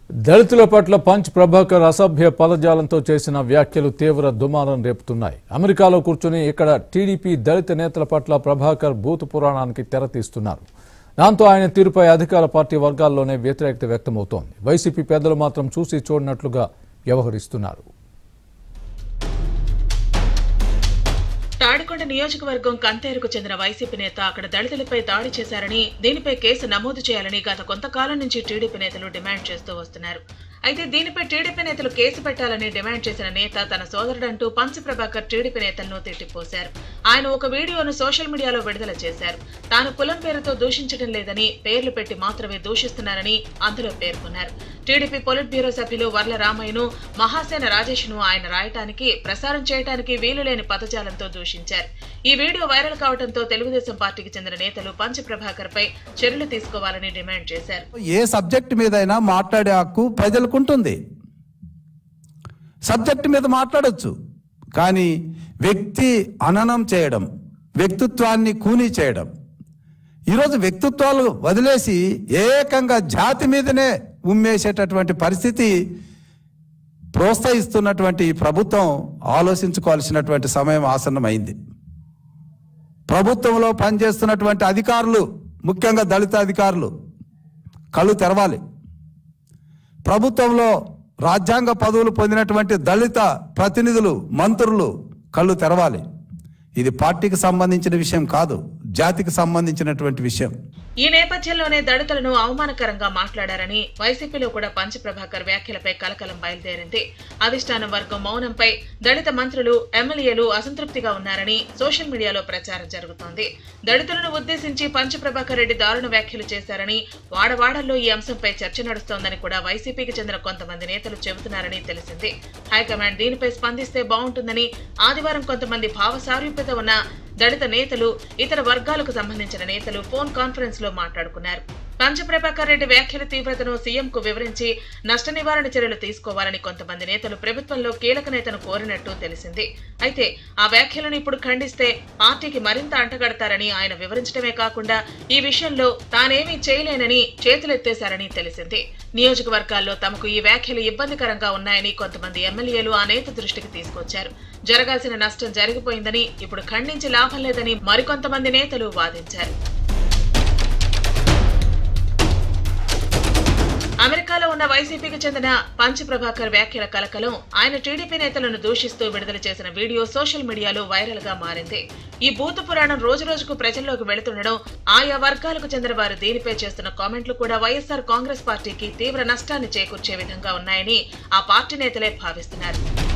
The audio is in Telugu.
దళితుల పట్ల పంచ్ ప్రభాకర్ అసభ్య పదజాలంతో చేసిన వ్యాఖ్యలు తీవ్ర దుమారం రేపుతున్నాయి అమెరికాలో కూర్చుని ఇక్కడ టీడీపీ దళిత నేతల పట్ల ప్రభాకర్ భూత పురాణానికి తెరతీస్తున్నారు దాంతో ఆయన తీరుపై అధికార పార్టీ వర్గాల్లోనే వ్యతిరేకత వ్యక్తమవుతోంది వైసీపీ పెద్దలు మాత్రం చూసి చూడనట్లుగా వ్యవహరిస్తున్నారు తాడికొండ నియోజకవర్గం కంతేరుకు చెందిన వైసీపీ నేత అక్కడ దళితులపై దాడి చేశారని దీనిపై కేసు నమోదు చేయాలని గత కొంతకాలం నుంచి టీడీపీ నేతలు డిమాండ్ చేస్తూ వస్తున్నారు అయితే దీనిపై టీడీపీ నేతలు కేసు పెట్టాలని డిమాండ్ చేసిన నేత తన సోదరుడంటూ పంచ ప్రభాకర్ టీడీపీ నేతలను తిట్టిపోశారు ఆయన ఒక వీడియోను సోషల్ మీడియాలో విడుదల చేశారు తాను కులం పేరుతో దూషించడం లేదని పేర్లు పెట్టి మాత్రమే దూషిస్తున్నారని అందులో పేర్కొన్నారు టీడీపీ పొలిట్ బ్యూరో సభ్యులు వర్ల రామయ్యను మహాసేన రాజేష్ను ఆయన రాయటానికి ప్రసారం చేయడానికి వీలులేని పదజాలంతో దూషించారు ఈ వీడియో వైరల్ కావడంతో తెలుగుదేశం పార్టీకి చెందిన నేతలు పంచ ప్రభాకర్ పై చర్యలు తీసుకోవాలని డిమాండ్ చేశారు ఏ సబ్జెక్ట్ మీదైనా మాట్లాడే హక్కు ప్రజలకు ఉంటుంది సబ్జెక్ట్ మీద మాట్లాడొచ్చు కానీ వ్యక్తి అననం చేయడం వ్యక్తిత్వాన్ని కూనీ చేయడం ఈరోజు వ్యక్తిత్వాలు వదిలేసి ఏకంగా జాతి మీదనే ఉమ్మేసేటటువంటి పరిస్థితి ప్రోత్సహిస్తున్నటువంటి ఈ ప్రభుత్వం ఆలోచించుకోవాల్సినటువంటి సమయం ఆసన్నమైంది ప్రభుత్వంలో పనిచేస్తున్నటువంటి అధికారులు ముఖ్యంగా దళిత అధికారులు కళ్ళు తెరవాలి ప్రభుత్వంలో రాజ్యాంగ పదవులు పొందినటువంటి దళిత ప్రతినిధులు మంత్రులు కళ్ళు తెరవాలి ఇది పార్టీకి సంబంధించిన విషయం కాదు జాతికి సంబంధించినటువంటి విషయం ఈ నేపథ్యంలోనే దళితులను అవమానకరంగా మాట్లాడారని వైసీపీలో కూడా పంచ ప్రభాకర్ వ్యాఖ్యలపై కలకలం బయలుదేరింది అధిష్టానం వర్గం మౌనంపై దళిత మంత్రులు ఎమ్మెల్యేలు అసంతృప్తిగా ఉన్నారని సోషల్ మీడియాలో ప్రచారం జరుగుతోంది దళితులను ఉద్దేశించి పంచ ప్రభాకర్ రెడ్డి దారుణ వ్యాఖ్యలు చేశారని వాడవాడల్లో ఈ అంశంపై చర్చ నడుస్తోందని కూడా వైసీపీకి చెందిన కొంతమంది నేతలు చెబుతున్నారని తెలిసింది హైకమాండ్ దీనిపై స్పందిస్తే బాగుంటుందని ఆదివారం కొంతమంది భావ సారూప్యత ఉన్న దళిత నేతలు ఇతర వర్గాలకు సంబంధించిన నేతలు ఫోన్ కాన్ఫరెన్స్ లో మాట్లాడుకున్నారు పంచప్రభాకర్ రెడ్డి వ్యాఖ్యల తీవ్రతను సీఎంకు వివరించి నష్ట నివారణ చర్యలు తీసుకోవాలని కొంతమంది నేతలు ప్రభుత్వంలో కీలక నేతను కోరినట్టు తెలిసింది అయితే ఆ వ్యాఖ్యలను ఇప్పుడు ఖండిస్తే పార్టీకి మరింత అంటగడతారని ఆయన వివరించడమే కాకుండా ఈ విషయంలో తానేమీ చేయలేనని చేతులెత్తేశారని తెలిసింది నియోజకవర్గాల్లో తమకు ఈ వ్యాఖ్యలు ఇబ్బందికరంగా ఉన్నాయని కొంతమంది ఎమ్మెల్యేలు ఆ నేత దృష్టికి తీసుకొచ్చారు జరగాల్సిన నష్టం జరిగిపోయిందని ఇప్పుడు ఖండించి లాభం లేదని మరికొంతమంది నేతలు వాదించారు అమెరికాలో ఉన్న వైసీపీకి చెందిన పంచ ప్రభాకర్ వ్యాఖ్యల కలకలం ఆయన టీడీపీ నేతలను దూషిస్తూ విడుదల చేసిన వీడియో సోషల్ మీడియాలో వైరల్ గా మారింది ఈ భూత పురాణం రోజు రోజుకు ప్రజల్లోకి వెళుతుండడం ఆయా వర్గాలకు చెందిన వారు దీనిపై చేస్తున్న కామెంట్లు కూడా వైఎస్ఆర్ కాంగ్రెస్ పార్టీకి తీవ్ర నష్టాన్ని చేకూర్చే విధంగా ఉన్నాయని ఆ పార్టీ నేతలే భావిస్తున్నారు